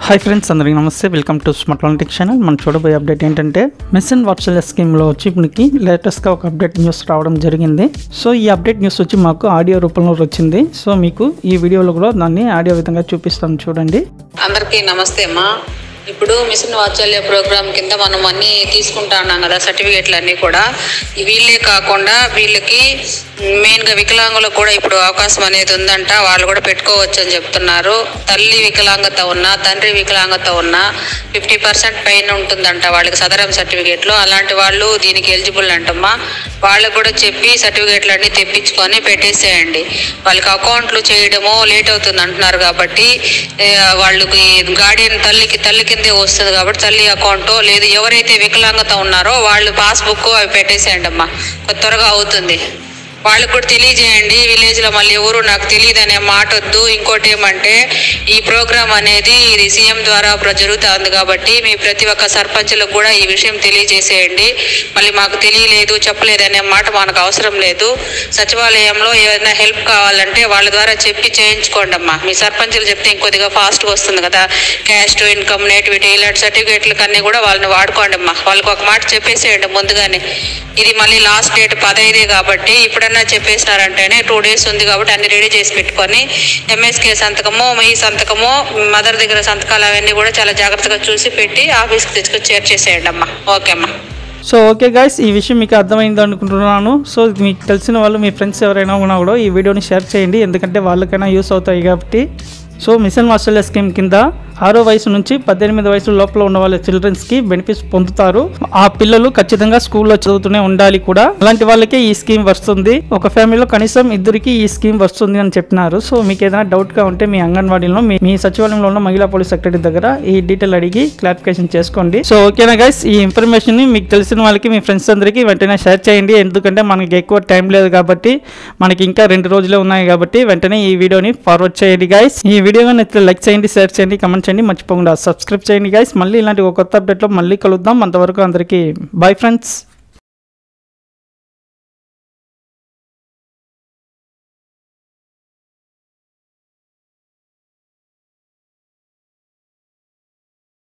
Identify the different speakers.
Speaker 1: hi friends అందరికీ నమస్తే welcome to smart లాంటిక్ ఛానల్ మనం చూడబోయే అప్డేట్ ఏంటంటే మెసన్ వాట్సల్ స్కీమ్లో వచ్చి మనకి లేటెస్ట్గా ఒక అప్డేట్ న్యూస్ రావడం జరిగింది సో ఈ అప్డేట్ న్యూస్ వచ్చి మాకు ఆడియో రూపంలో వచ్చింది సో మీకు ఈ వీడియోలో కూడా దాన్ని ఆడియో విధంగా చూపిస్తాను చూడండి
Speaker 2: అందరికీ నమస్తే అమ్మా ఇప్పుడు మిషన్ వాత్సల్య ప్రోగ్రామ్ కింద మనం అన్ని తీసుకుంటా ఉన్నాం కదా సర్టిఫికేట్లు అన్నీ కూడా ఈ వీళ్ళే కాకుండా వీళ్ళకి మెయిన్గా వికలాంగులకు కూడా ఇప్పుడు అవకాశం అనేది ఉందంట వాళ్ళు కూడా పెట్టుకోవచ్చు అని చెప్తున్నారు తల్లి వికలాంగత ఉన్నా తండ్రి వికలాంగత ఉన్నా ఫిఫ్టీ పర్సెంట్ పైన ఉంటుందంట వాళ్ళకి సదరం సర్టిఫికేట్లు అలాంటి వాళ్ళు దీనికి ఎలిజిబుల్ అంటమ్మా వాళ్ళకు కూడా చెప్పి సర్టిఫికేట్లు అన్ని తెప్పించుకొని పెట్టేసేయండి వాళ్ళకి అకౌంట్లు చేయడము లేట్ అవుతుంది అంటున్నారు కాబట్టి ఏ, వాళ్ళకి గార్డియన్ తల్లికి తల్లి కిందే వస్తుంది కాబట్టి తల్లి అకౌంట్ లేదు ఎవరైతే వికలాంగత ఉన్నారో వాళ్ళు పాస్బుక్ అవి పెట్టేసేయండి అమ్మా కొంచెం త్వరగా అవుతుంది వాళ్ళకు కూడా తెలియజేయండి విలేజ్ లో మళ్ళీ ఎవరు నాకు తెలియదు అనే మాట వద్దు ఇంకోటి ఏమంటే ఈ ప్రోగ్రామ్ అనేది ఇది సీఎం ద్వారా ప్ర- జరుగుతుంది కాబట్టి మీ ప్రతి ఒక్క సర్పంచ్లకు కూడా ఈ విషయం తెలియజేసేయండి మళ్ళీ మాకు తెలియలేదు చెప్పలేదు అనే మాట మనకు అవసరం లేదు సచివాలయంలో ఏదైనా హెల్ప్ కావాలంటే వాళ్ళ ద్వారా చెప్పి చేయించుకోండి అమ్మా మీ సర్పంచులు చెప్తే ఇంకొద్దిగా ఫాస్ట్గా వస్తుంది కదా క్యాస్ట్ ఇన్కమ్ నేటివిటీ ఇలాంటి సర్టిఫికేట్లకు అన్నీ కూడా వాళ్ళని వాడుకోండి అమ్మా వాళ్ళకి ఒక మాట చెప్పేసేయండి ముందుగానే ఇది మళ్ళీ లాస్ట్ డేట్ పదైదే కాబట్టి ఇప్పుడన్నా చెప్పేసినారంటేనే టూ డేస్ ఉంది కాబట్టి అన్ని రెడీ చేసి పెట్టుకొని ఎంఎస్కే సంతకము మీ సంతకము మదర్ దగ్గర సంతకాలు అవన్నీ కూడా చాలా జాగ్రత్తగా చూసి పెట్టి ఆఫీస్కి తెచ్చుకొని చేర్చేసేయండి అమ్మా ఓకే అమ్మా
Speaker 1: సో ఓకే గాయస్ ఈ విషయం మీకు అర్థమైంది అనుకుంటున్నాను సో ఇది మీకు తెలిసిన వాళ్ళు మీ ఫ్రెండ్స్ ఎవరైనా ఉన్నా కూడా ఈ వీడియోని షేర్ చేయండి ఎందుకంటే వాళ్ళకైనా యూస్ అవుతాయి కాబట్టి సో మిషన్ వాత్సల్య స్కీమ్ కింద ఆరో వయసు నుంచి పద్దెనిమిది వయసు లోపల ఉన్న వాళ్ళ చిల్డ్రన్స్ కి బెనిఫిట్స్ పొందుతారు ఆ పిల్లలు ఖచ్చితంగా స్కూల్లో చదువుతూనే ఉండాలి కూడా అలాంటి వాళ్ళకే ఈ స్కీమ్ వస్తుంది ఒక ఫ్యామిలీలో కనీసం ఇద్దరికి ఈ స్కీమ్ వస్తుంది అని చెప్పినారు సో మీకు ఏదైనా డౌట్ గా ఉంటే మీ అంగన్వాడీలో మీ మీ సచివాలయంలో ఉన్న మహిళా పోలీస్ సెక్రటరీ దగ్గర ఈ డీటెయిల్ అడిగి క్లారిఫికేషన్ చేసుకోండి సో ఓకేనా గైస్ ఈ ఇన్ఫర్మేషన్ ని మీకు తెలిసిన వాళ్ళకి మీ ఫ్రెండ్స్ అందరికీ వెంటనే షేర్ చేయండి ఎందుకంటే మనకి ఎక్కువ టైం లేదు కాబట్టి మనకి ఇంకా రెండు రోజులే ఉన్నాయి కాబట్టి వెంటనే ఈ వీడియోని ఫార్వర్డ్ చేయండి గైస్ ఈ వీడియో నచ్చితే లైక్ చేయండి షేర్ చేయండి కమెంట్ చేయండి మర్చిపోకుండా సబ్స్క్రైబ్ చేయండి గైస్ మళ్ళీ ఇలాంటి ఒక కొత్త అప్డేట్లో మళ్ళీ కలుద్దాం అంతవరకు అందరికీ బాయ్ ఫ్రెండ్స్